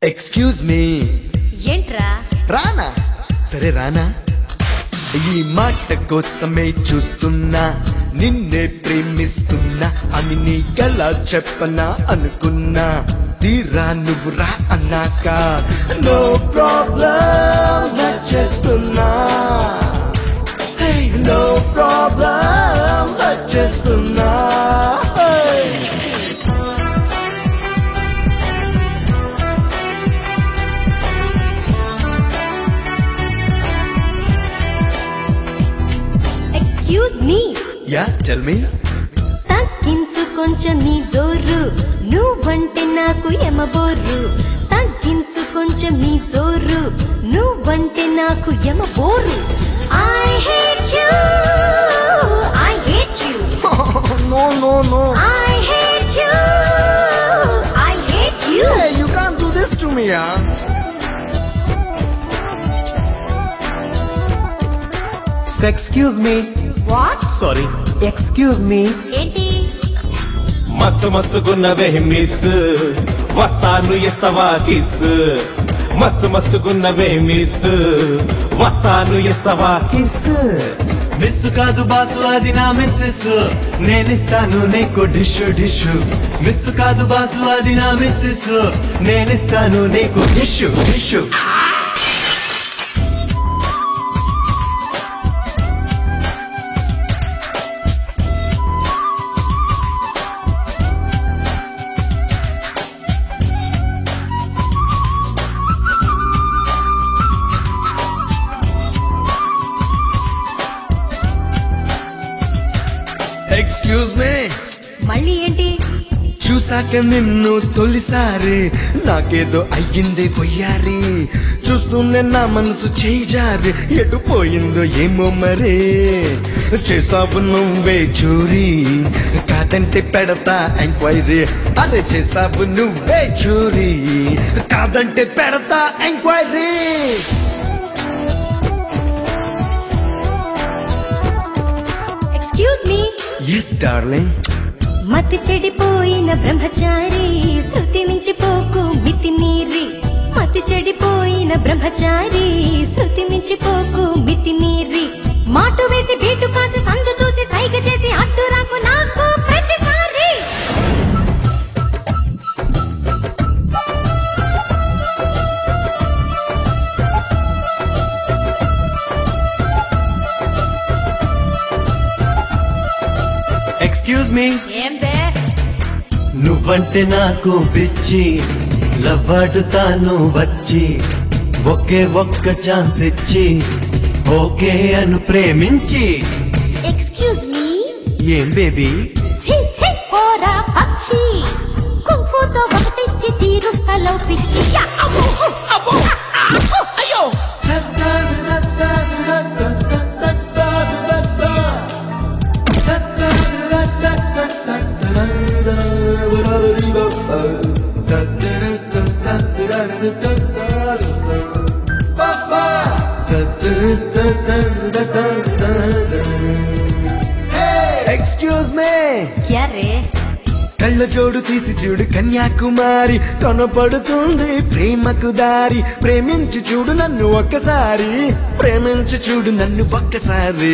Excuse me ఏంట్రా రానా సరే రానా ఈ మాట కోసమే చూస్తున్నా నిన్నే ప్రేమిస్తున్నా అని నీకెలా చెప్పనా అనుకున్నా తీరా నువ్వు రా అన్నాక నో ప్రాబ్లం చేస్తున్నా నో ప్రాబ్లం చేస్తున్నా Hey. Excuse me yeah tell me తగ్గించు కొంచెం నీ జోరు నువ్వంటే నాకు ఎమబోరు తగ్గించు కొంచెం నీ జోరు నువ్వంటే నాకు ఎమబోరు I hate you I hate you no no no I hate you I hate you Hey, you can't do this to me, yeah? Excuse me what sorry excuse me ఏంటి మస్తు మస్తుకున్నవే మిస్ వస్తాను ఇస్తవా కిస్ మస్తు మస్తుకున్నవే miss వస్తాను ఇస్తవా kiss miss కాదు boss అది నా మిస్సెస్ నేనిస్తాను నీకు డిష్ డిష్ మిస్ కాదు బాసు అది నా మిస్సెస్ నేనిస్తాను నీకు డిష్ డిష్ ఎక్స్క్యూజ్ మీ మళ్ళీ ఏంటి చూసాక నిన్ను తొలిసారి నాకేదో అయ్యింది పొయ్యారి చూస్తూనే నా మనసు చేయి జారి ఎటు పోయిందో ఏమో మరే చేసావు నువ్వే చూరి కాదంటే పెడతా ఎంక్వైరీ అదే చేసావు నువ్వే చూరి కాదంటే పెడతా enquiry excuse me yes darling మతి చెడిపోయిన బ్రహ్మచారి శృతి మించిపోకు మితి మీరి మతి చెడిపోయిన బ్రహ్మచారి శృతి మించిపోకు మితి మీరి మాటు వేసి బీటు కాసి సందు చూసి సైగ చేసి అడ్డు రాకు నాకు ప్రతిసారి ఎక్స్క్యూజ్ మీ ఏం బే నువ్వంటే నాకు పిచ్చి లవ్వాడుతాను వచ్చి ఒకే ఒక్క ఛాన్స్ ఇచ్చి ఓకే అను ప్రేమించి ఎక్స్క్యూజ్ మీ ఏం బేబీ ఛీ ఛీ పోరా పక్షి కుంఫుతో ఒకటిచ్చి తీరుస్తలో పిచ్చి యా, అబ్బో, అబ్బో, అబ్బో, అయ్యో ఎక్స్క్యూజ్ మీ క్యా రే కళ్ళ జోడు తీసి చూడు కన్యాకుమారి కనపడుతుంది ప్రేమకు దారి ప్రేమించి చూడు నన్ను ఒక్కసారి ప్రేమించి చూడు నన్ను ఒక్కసారి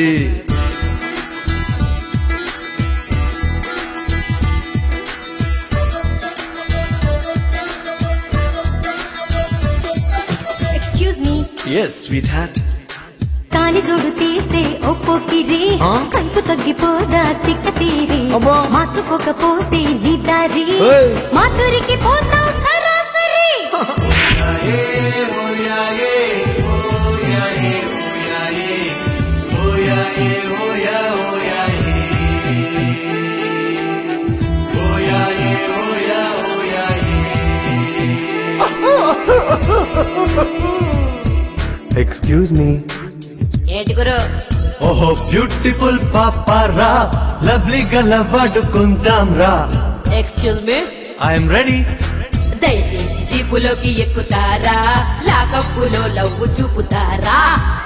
excuse me yes sweetheart కాలి జోడు తీస్తే ఒప్పోకిరి ఆ? కైపు తగ్గిపోదా తిక్క తీరి అబ్బా. మార్చుకోకపోతే నీ దారి ఏయ్. మార్చురికి పోతావు సరాసరి ఎక్స్క్యూజ్ మీ ఏంటి గురు ఓహో బ్యూటిఫుల్ పాపారా లవ్లీగా లవ్వాడుకుందాం రా ఎక్స్క్యూజ్ మీ ఐఎమ్ రెడీ దయచేసి జీపులోకి ఎక్కుతారా లాకప్పులో లవ్వు చూపుతారా